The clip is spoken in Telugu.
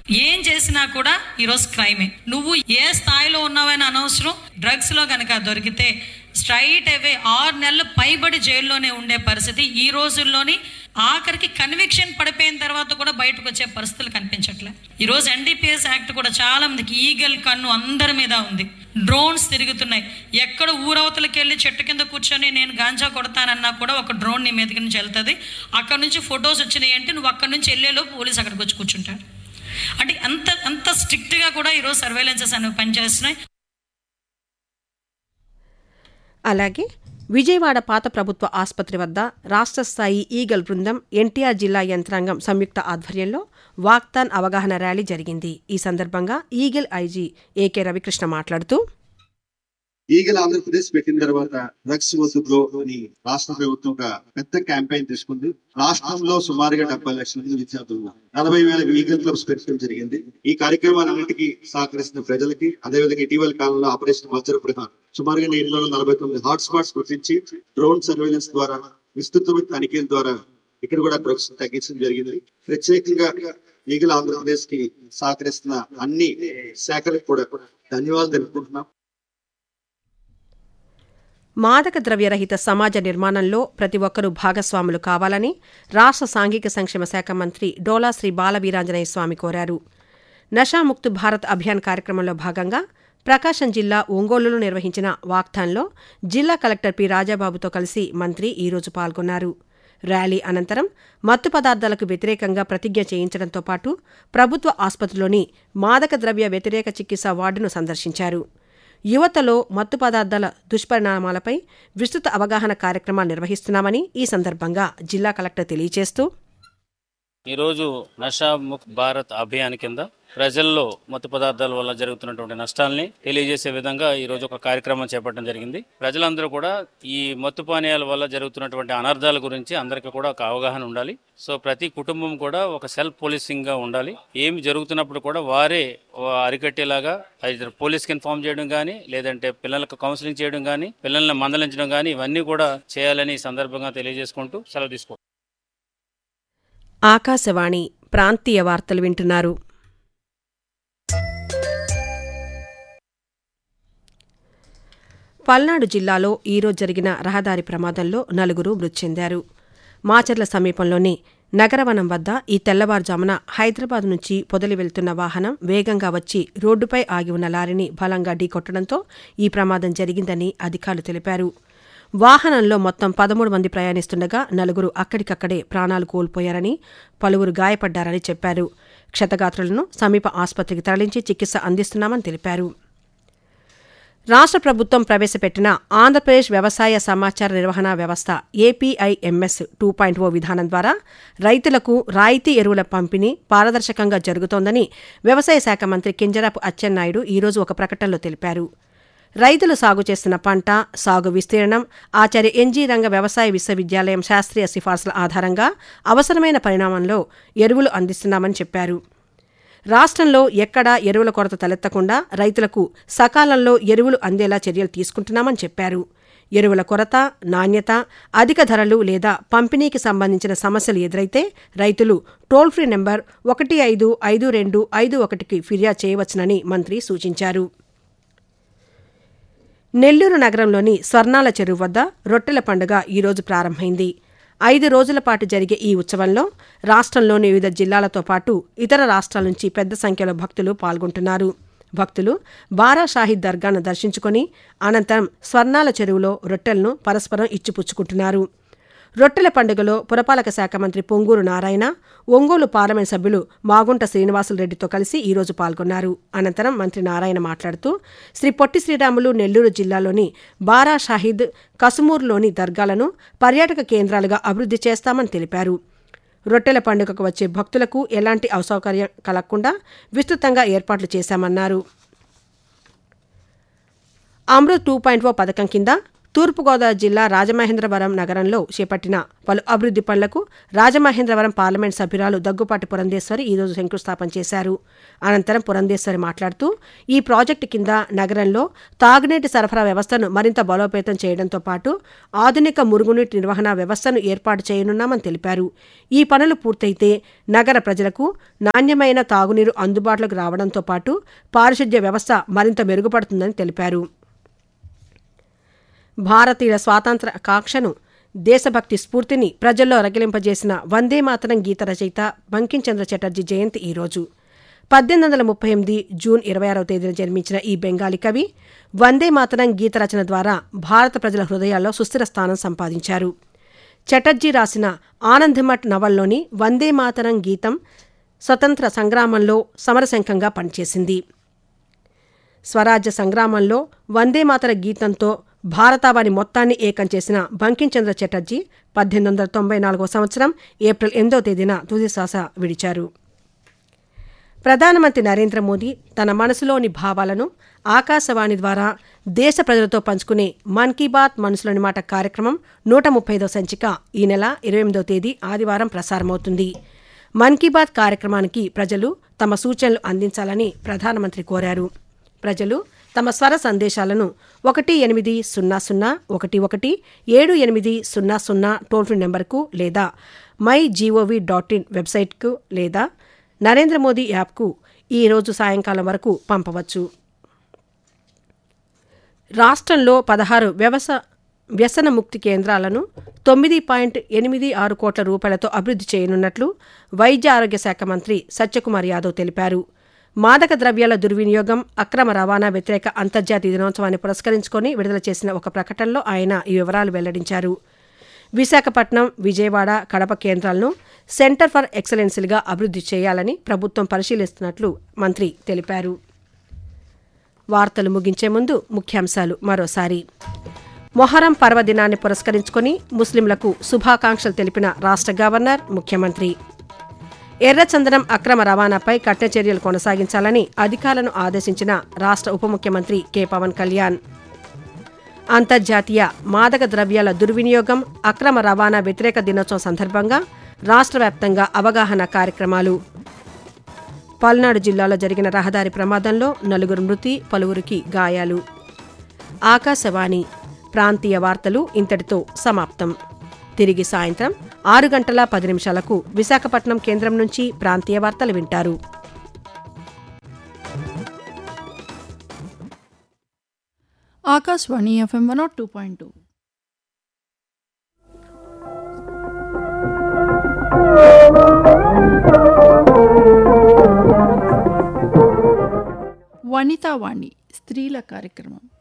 ఏం చేసినా కూడా ఈరోజు క్రైమే నువ్వు ఏ స్థాయిలో ఉన్నావని అనవసరం డ్రగ్స్ లో కనుక దొరికితే స్ట్రైట్ అవే ఆరు నెలలు పైబడి జైల్లోనే ఉండే పరిస్థితి ఈ రోజుల్లోని ఆఖరికి కన్విక్షన్ పడిపోయిన తర్వాత కూడా బయటకు వచ్చే పరిస్థితులు కనిపించట్లే ఈ రోజు ఎన్డీపీఎస్ యాక్ట్ కూడా చాలా మందికి ఈగల్ కన్ను అందరి మీద ఉంది డ్రోన్స్ తిరుగుతున్నాయి ఎక్కడ ఊరవతలకి వెళ్ళి చెట్టు కింద కూర్చొని నేను గాంజా కొడతానన్నా కూడా ఒక డ్రోన్ నీ మీదకి నుంచి వెళ్తుంది అక్కడ నుంచి ఫొటోస్ వచ్చినాయి అంటే నువ్వు అక్కడ నుంచి వెళ్ళేలోపు పోలీస్ అక్కడికి వచ్చి కూర్చుంటాడు అంటే అంత అంత స్ట్రిక్ట్గా కూడా ఈరోజు సర్వేలెన్సెస్ అనేవి పనిచేస్తున్నాయి అలాగే విజయవాడ పాత ప్రభుత్వ ఆసుపత్రి వద్ద రాష్ట్ర స్థాయి ఈగల్ బృందం ఎన్టీఆర్ జిల్లా యంత్రాంగం సంయుక్త ఆధ్వర్యంలో వాక్తాన్ అవగాహన ర్యాలీ జరిగింది ఈ సందర్భంగా ఈగల్ ఐజీ ఏకే రవికృష్ణ మాట్లాడుతూ ఈగల్ ఆంధ్రప్రదేశ్ పెట్టిన తర్వాత డ్రగ్స్ వసూలు అని రాష్ట్ర ప్రభుత్వం ఒక పెద్ద క్యాంపెయిన్ తీసుకుంది రాష్ట్రంలో సుమారుగా డెబ్బై లక్షల మంది విద్యార్థులు ఉన్నారు. నలభై వేల ఈగల్ క్లబ్స్ పెట్టడం జరిగింది ఈ కార్యక్రమాలన్నిటికీ సహకరిస్తున్న ప్రజలకి అదేవిధంగా ఇటీవల కాలంలో ఆపరేషన్ వజ్ర ప్రధాన్ సుమారుగా నేడు నలభై తొమ్మిది హాట్ స్పాట్స్ గుర్తించి డ్రోన్ సర్వేలెన్స్ ద్వారా విస్తృతమైన తనిఖీల ద్వారా ఇక్కడ కూడా డ్రగ్స్ తగ్గించడం జరిగింది ప్రత్యేకంగా ఈగల్ ఆంధ్రప్రదేశ్ కి సహకరిస్తున్న అన్ని శాఖలకు కూడా ధన్యవాదాలు తెలుపుకుంటున్నాం మాదక ద్రవ్యరహిత సమాజ నిర్మాణంలో ప్రతి ఒక్కరూ భాగస్వాములు కావాలని రాష్ట్ర సాంఘిక సంక్షేమ శాఖ మంత్రి డోలా శ్రీ బాలవీరాంజనేయ స్వామి కోరారు నషాముక్త్ భారత్ అభియాన్ కార్యక్రమంలో భాగంగా ప్రకాశం జిల్లా ఒంగోలులో నిర్వహించిన వాక్థాన్లో జిల్లా కలెక్టర్ పి రాజాబాబుతో కలిసి మంత్రి ఈరోజు పాల్గొన్నారు ర్యాలీ అనంతరం మత్తు పదార్థాలకు వ్యతిరేకంగా ప్రతిజ్ఞ చేయించడంతో పాటు ప్రభుత్వ ఆసుపత్రిలోని మాదక ద్రవ్య వ్యతిరేక చికిత్స వార్డును సందర్శించారు యువతలో మత్తు పదార్థాల దుష్పరిణామాలపై విస్తృత అవగాహన కార్యక్రమాలు నిర్వహిస్తున్నామని ఈ సందర్భంగా జిల్లా కలెక్టర్ తెలియజేస్తూ ఈరోజు నషా ముక్త్ భారత్ అభియాన్ కింద ప్రజల్లో మత్తు పదార్థాల వల్ల జరుగుతున్నటువంటి నష్టాల్ని తెలియజేసే విధంగా ఈ రోజు ఒక కార్యక్రమం చేపట్టడం జరిగింది ప్రజలందరూ కూడా ఈ మత్తు పానీయాల వల్ల జరుగుతున్నటువంటి అనర్థాల గురించి అందరికీ కూడా ఒక అవగాహన ఉండాలి సో ప్రతి కుటుంబం కూడా ఒక సెల్ఫ్ పోలీసింగ్ గా ఉండాలి ఏమి జరుగుతున్నప్పుడు కూడా వారే అరికట్టేలాగా అయితే పోలీస్కి ఇన్ఫార్మ్ చేయడం కానీ లేదంటే పిల్లలకు కౌన్సిలింగ్ చేయడం కానీ పిల్లల్ని మందలించడం కానీ ఇవన్నీ కూడా చేయాలని ఈ సందర్భంగా తెలియజేసుకుంటూ సెలవు తీసుకో ఆకాశవాణి ప్రాంతీయ వార్తలు వింటున్నారు పల్నాడు జిల్లాలో ఈరోజు జరిగిన రహదారి ప్రమాదంలో నలుగురు మృతి చెందారు మాచర్ల సమీపంలోని నగరవనం వద్ద ఈ తెల్లవారుజామున హైదరాబాద్ నుంచి పొదలి వెళ్తున్న వాహనం వేగంగా వచ్చి రోడ్డుపై ఆగి ఉన్న లారీని బలంగా ఢీకొట్టడంతో ఈ ప్రమాదం జరిగిందని అధికారులు తెలిపారు వాహనంలో మొత్తం పదమూడు మంది ప్రయాణిస్తుండగా నలుగురు అక్కడికక్కడే ప్రాణాలు కోల్పోయారని పలువురు గాయపడ్డారని చెప్పారు క్షతగాత్రులను సమీప ఆసుపత్రికి తరలించి చికిత్స అందిస్తున్నామని తెలిపారు రాష్ట్ర ప్రభుత్వం ప్రవేశపెట్టిన ఆంధ్రప్రదేశ్ వ్యవసాయ సమాచార నిర్వహణ వ్యవస్థ ఏపీఐఎంఎస్ టూ పాయింట్ ఓ విధానం ద్వారా రైతులకు రాయితీ ఎరువుల పంపిణీ పారదర్శకంగా జరుగుతోందని వ్యవసాయ శాఖ మంత్రి కింజరాపు అచ్చెన్నాయుడు ఈరోజు ఒక ప్రకటనలో తెలిపారు రైతులు సాగు చేస్తున్న పంట సాగు విస్తీర్ణం ఆచార్య ఎన్జీ రంగ వ్యవసాయ విశ్వవిద్యాలయం శాస్త్రీయ సిఫార్సుల ఆధారంగా అవసరమైన పరిణామంలో ఎరువులు అందిస్తున్నామని చెప్పారు రాష్ట్రంలో ఎక్కడా ఎరువుల కొరత తలెత్తకుండా రైతులకు సకాలంలో ఎరువులు అందేలా చర్యలు తీసుకుంటున్నామని చెప్పారు ఎరువుల కొరత నాణ్యత అధిక ధరలు లేదా పంపిణీకి సంబంధించిన సమస్యలు ఎదురైతే రైతులు టోల్ ఫ్రీ నెంబర్ ఒకటి ఐదు ఐదు రెండు ఐదు ఒకటికి ఫిర్యాదు చేయవచ్చునని మంత్రి సూచించారు నెల్లూరు నగరంలోని స్వర్ణాల చెరువు వద్ద రొట్టెల పండుగ ఈరోజు ప్రారంభమైంది ఐదు రోజుల పాటు జరిగే ఈ ఉత్సవంలో రాష్ట్రంలోని వివిధ జిల్లాలతో పాటు ఇతర రాష్ట్రాల నుంచి పెద్ద సంఖ్యలో భక్తులు పాల్గొంటున్నారు భక్తులు బారా షాహిద్ దర్గాను దర్శించుకొని అనంతరం స్వర్ణాల చెరువులో రొట్టెలను పరస్పరం ఇచ్చిపుచ్చుకుంటున్నారు రొట్టెల పండుగలో పురపాలక శాఖ మంత్రి పొంగూరు నారాయణ ఒంగోలు పార్లమెంట్ సభ్యులు మాగుంట శ్రీనివాసులరెడ్డితో కలిసి ఈరోజు పాల్గొన్నారు అనంతరం మంత్రి నారాయణ మాట్లాడుతూ శ్రీ పొట్టి శ్రీరాములు నెల్లూరు జిల్లాలోని బారా షాహిద్ కసుమూరులోని దర్గాలను పర్యాటక కేంద్రాలుగా అభివృద్ధి చేస్తామని తెలిపారు రొట్టెల పండుగకు వచ్చే భక్తులకు ఎలాంటి అసౌకర్యం కలగకుండా విస్తృతంగా ఏర్పాట్లు చేశామన్నారు అమృత్ టూ పాయింట్ ఓ పథకం కింద తూర్పుగోదావరి జిల్లా రాజమహేంద్రవరం నగరంలో చేపట్టిన పలు అభివృద్ది పనులకు రాజమహేంద్రవరం పార్లమెంట్ సభ్యురాలు దగ్గుపాటి పురంధేశ్వరి ఈరోజు శంకుస్థాపన చేశారు అనంతరం పురంధేశ్వరి మాట్లాడుతూ ఈ ప్రాజెక్టు కింద నగరంలో తాగునీటి సరఫరా వ్యవస్థను మరింత బలోపేతం చేయడంతో పాటు ఆధునిక మురుగునీటి నిర్వహణ వ్యవస్థను ఏర్పాటు చేయనున్నామని తెలిపారు ఈ పనులు పూర్తయితే నగర ప్రజలకు నాణ్యమైన తాగునీరు అందుబాటులోకి రావడంతో పాటు పారిశుద్ధ్య వ్యవస్థ మరింత మెరుగుపడుతుందని తెలిపారు భారతీయుల స్వాతంత్ర కాంక్షను దేశభక్తి స్ఫూర్తిని ప్రజల్లో రగిలింపజేసిన వందే మాతరం గీత రచయిత బంకించంద్ర చటర్జీ జయంతి ఈరోజు పద్దెనిమిది వందల ముప్పై ఎనిమిది జూన్ ఇరవై ఆరవ తేదీన జన్మించిన ఈ బెంగాలీ కవి వందే మాతరం గీత రచన ద్వారా భారత ప్రజల హృదయాల్లో సుస్థిర స్థానం సంపాదించారు చటర్జీ రాసిన ఆనందమఠ్ నవల్లోని వందే మాతరం గీతం స్వతంత్ర సంగ్రామంలో సమరశంఖంగా పనిచేసింది స్వరాజ్య సంగ్రామంలో వందేమాతర గీతంతో భారతావాని మొత్తాన్ని ఏకం చేసిన బంకించంద్ర చటర్జీ పద్దెనిమిది వందల తొంభై నాలుగో సంవత్సరం ఏప్రిల్ ఎనిమిదవ తేదీన తుది శ్వాస విడిచారు ప్రధానమంత్రి నరేంద్ర మోదీ తన మనసులోని భావాలను ఆకాశవాణి ద్వారా దేశ ప్రజలతో పంచుకునే మన్ కీ బాత్ మనసులోని మాట కార్యక్రమం నూట ముప్పై సంచిక ఈ నెల ఇరవై ఎనిమిదవ తేదీ ఆదివారం ప్రసారమవుతుంది మన్ కీ బాత్ కార్యక్రమానికి ప్రజలు తమ సూచనలు అందించాలని ప్రధానమంత్రి కోరారు ప్రజలు తమ స్వర సందేశాలను ఒకటి ఎనిమిది సున్నా సున్నా ఒకటి ఒకటి ఏడు ఎనిమిది సున్నా సున్నా టోల్ ఫ్రీ నెంబర్కు లేదా మై జీఓవి డాట్ ఇన్ వెబ్సైట్కు లేదా నరేంద్ర మోదీ యాప్కు ఈ రోజు సాయంకాలం వరకు పంపవచ్చు రాష్ట్రంలో పదహారు వ్యవస వ్యసన ముక్తి కేంద్రాలను తొమ్మిది పాయింట్ ఎనిమిది ఆరు కోట్ల రూపాయలతో అభివృద్ధి చేయనున్నట్లు వైద్య ఆరోగ్య శాఖ మంత్రి సత్యకుమార్ యాదవ్ తెలిపారు మాదక ద్రవ్యాల దుర్వినియోగం అక్రమ రవాణా వ్యతిరేక అంతర్జాతీయ దినోత్సవాన్ని పురస్కరించుకొని విడుదల చేసిన ఒక ప్రకటనలో ఆయన ఈ వివరాలు వెల్లడించారు విశాఖపట్నం విజయవాడ కడప కేంద్రాలను సెంటర్ ఫర్ ఎక్సలెన్సీలుగా అభివృద్ధి చేయాలని ప్రభుత్వం పరిశీలిస్తున్నట్లు మంత్రి తెలిపారు వార్తలు ముగించే ముందు ముఖ్యాంశాలు మరోసారి మొహరం పర్వదినాన్ని పురస్కరించుకొని ముస్లింలకు శుభాకాంక్షలు తెలిపిన రాష్ట్ర గవర్నర్ ముఖ్యమంత్రి ఎర్రచందనం అక్రమ రవాణాపై కఠిన చర్యలు కొనసాగించాలని అధికారులను ఆదేశించిన రాష్ట్ర ఉప ముఖ్యమంత్రి కె పవన్ కళ్యాణ్ అంతర్జాతీయ మాదక ద్రవ్యాల దుర్వినియోగం అక్రమ రవాణా వ్యతిరేక దినోత్సవం సందర్భంగా రాష్ట్ర వ్యాప్తంగా అవగాహన కార్యక్రమాలు పల్నాడు జిల్లాలో జరిగిన రహదారి ప్రమాదంలో నలుగురు మృతి పలువురికి గాయాలు ఆకాశవాణి ప్రాంతీయ వార్తలు ఇంతటితో సమాప్తం తిరిగి సాయంత్రం ఆరు గంటల పది నిమిషాలకు విశాఖపట్నం కేంద్రం నుంచి ప్రాంతీయ వార్తలు వింటారు Akashvani FM one two point two Vanitavani స్త్రీల కార్యక్రమం